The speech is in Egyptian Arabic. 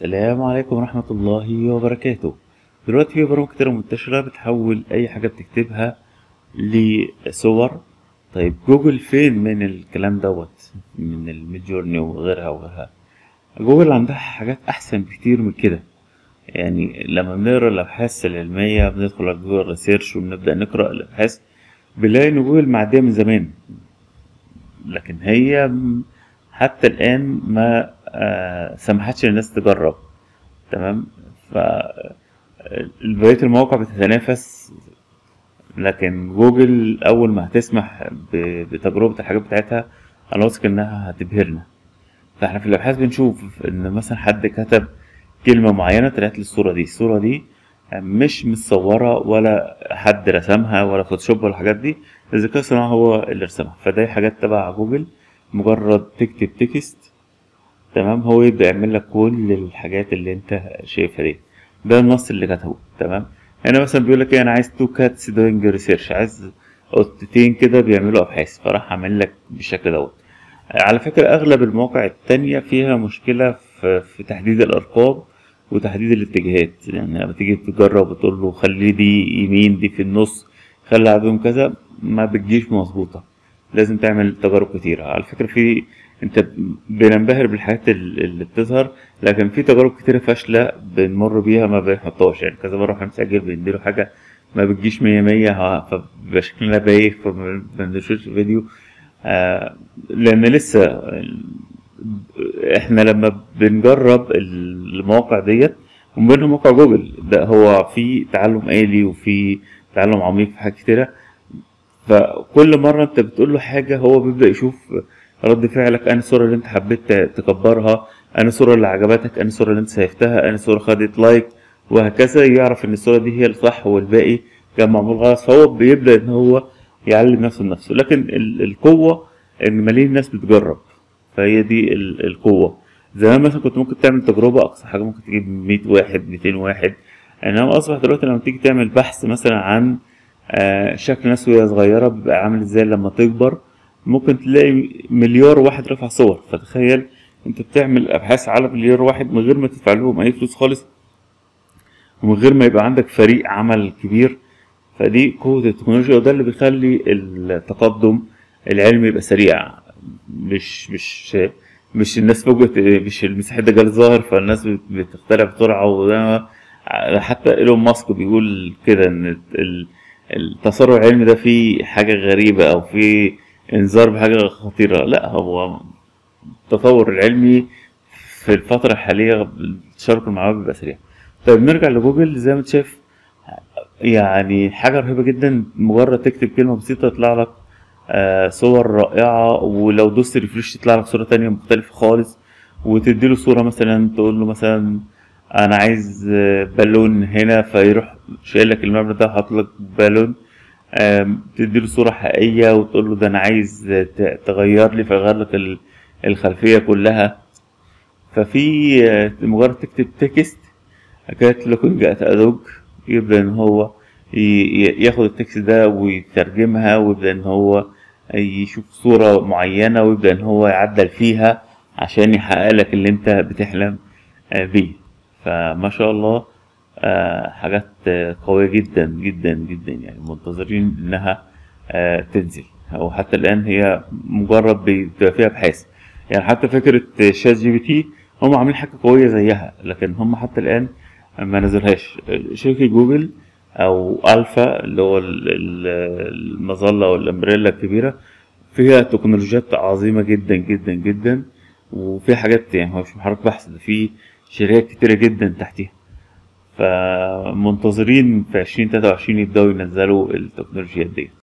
السلام عليكم ورحمة الله وبركاته دلوقتي في برامج كتيرة منتشرة بتحول أي حاجة بتكتبها لصور طيب جوجل فين من الكلام دوت من الميدجورني وغيرها وغيرها جوجل عندها حاجات أحسن بكتير من كده يعني لما بنقرا الأبحاث العلمية بندخل على جوجل ريسيرش وبنبدأ نقرأ الأبحاث بنلاقي إن جوجل معدية من زمان لكن هي م- حتى الآن ما آه، سمحتش للناس تجرب تمام ف بقية المواقع بتتنافس لكن جوجل أول ما هتسمح ب- بتجربة الحاجات بتاعتها أنا واثق إنها هتبهرنا فاحنا في الأبحاث بنشوف إن مثلا حد كتب كلمة معينة طلعت لي الصورة دي الصورة دي مش متصورة ولا حد رسمها ولا فوتوشوب ولا الحاجات دي الذكاء الصناعي هو اللي رسمها فده حاجات تبع جوجل مجرد تكتب تكست تمام هو يبدأ يعمل لك كل الحاجات اللي انت شايفها دي ده النص اللي كتبه تمام هنا مثلا بيقول لك ايه انا عايز تو كاتس دوينج ريسيرش عايز قطتين كده بيعملوا ابحاث فراح عامل لك بالشكل دوت على فكرة اغلب المواقع التانية فيها مشكلة في, في تحديد الارقام وتحديد الاتجاهات يعني لما تيجي تجرب وتقول له خلي دي يمين دي في النص خلي عندهم كذا ما بتجيش مظبوطة لازم تعمل تجارب كتيرة على فكرة في انت بننبهر بالحاجات ال- اللي بتظهر لكن في تجارب كتيرة فاشلة بنمر بيها ما بنحطهاش يعني كذا مرة احنا بنسجل بنديله حاجة ما بتجيش مية مية ها- فبيبقى شكلنا بايخ فما بنشوفش الفيديو آه لأن لسه احنا لما بنجرب المواقع ديت ومنهم موقع جوجل ده هو في تعلم آلي وفي تعلم عميق في حاجات كتيرة فكل مرة انت بتقول له حاجة هو بيبدأ يشوف رد فعلك انا الصورة اللي انت حبيت ت- تكبرها انا الصورة اللي عجبتك انا الصورة اللي انت سيفتها انا الصورة خدت لايك وهكذا يعرف ان الصورة دي هي الصح والباقي كان معمول غلط فهو بيبدأ ان هو يعلم نفسه بنفسه لكن ال- القوة ان ملايين الناس بتجرب فهي دي ال- القوة زمان مثلا كنت ممكن تعمل تجربة أقصى حاجة ممكن تجيب 100 واحد 200 واحد إنما أصبح دلوقتي لما تيجي تعمل بحث مثلا عن آه، شكل ناس وهي صغيرة بيبقى عامل ازاي لما تكبر ممكن تلاقي مليار واحد رفع صور فتخيل انت بتعمل ابحاث على مليار واحد من غير ما تدفع لهم اي فلوس خالص ومن غير ما يبقى عندك فريق عمل كبير فدي قوة التكنولوجيا وده اللي بيخلي التقدم العلمي يبقى سريع مش مش مش الناس فوجئت مش المسيح الدجال ظاهر فالناس بت- بتخترع بسرعة وده حتى ايلون ماسك بيقول كده ان ال- التسارع العلمي ده فيه حاجة غريبة او فيه انذار بحاجة خطيرة لا هو التطور العلمي في الفترة الحالية التشارك المعلومات بيبقى سريع طيب نرجع لجوجل زي ما انت شايف يعني حاجة رهيبة جدا مجرد تكتب كلمة بسيطة يطلع لك آه، صور رائعة ولو دوست ريفرش يطلع لك صورة تانية مختلفة خالص وتديله صورة مثلا تقول له مثلا أنا عايز آه، بالون هنا فيروح شايل لك المبنى ده وحاطط لك بالون آم، تديله صورة حقيقية وتقول له ده أنا عايز ت- تغير لي فيغير لك ال- الخلفية كلها ففي آه، مجرد تكتب تكست كانت لوكينج ات ادوج يبدأ إن هو ي- ي- ياخد التكست ده ويترجمها ويبدأ إن هو يشوف صورة معينة ويبدأ إن هو يعدل فيها عشان يحقق لك اللي أنت بتحلم آه، بيه فما شاء الله آه، حاجات آه، قوية جدا جدا جدا يعني منتظرين إنها آه، تنزل أو حتى الآن هي مجرد بيبقى فيها أبحاث يعني حتى فكرة شات جي بي تي هم عاملين حاجة قوية زيها لكن هم حتى الآن ما نزلهاش شركة جوجل أو ألفا اللي هو ال- ال- المظلة أو الأمبريلا الكبيرة فيها تكنولوجيات عظيمة جدا جدا جدا وفي حاجات يعني هو مش محرك بحث ده في شركات كتيرة جدا تحتيها فمنتظرين في عشرين تلاتة وعشرين يبدأوا ينزلوا التكنولوجيات دي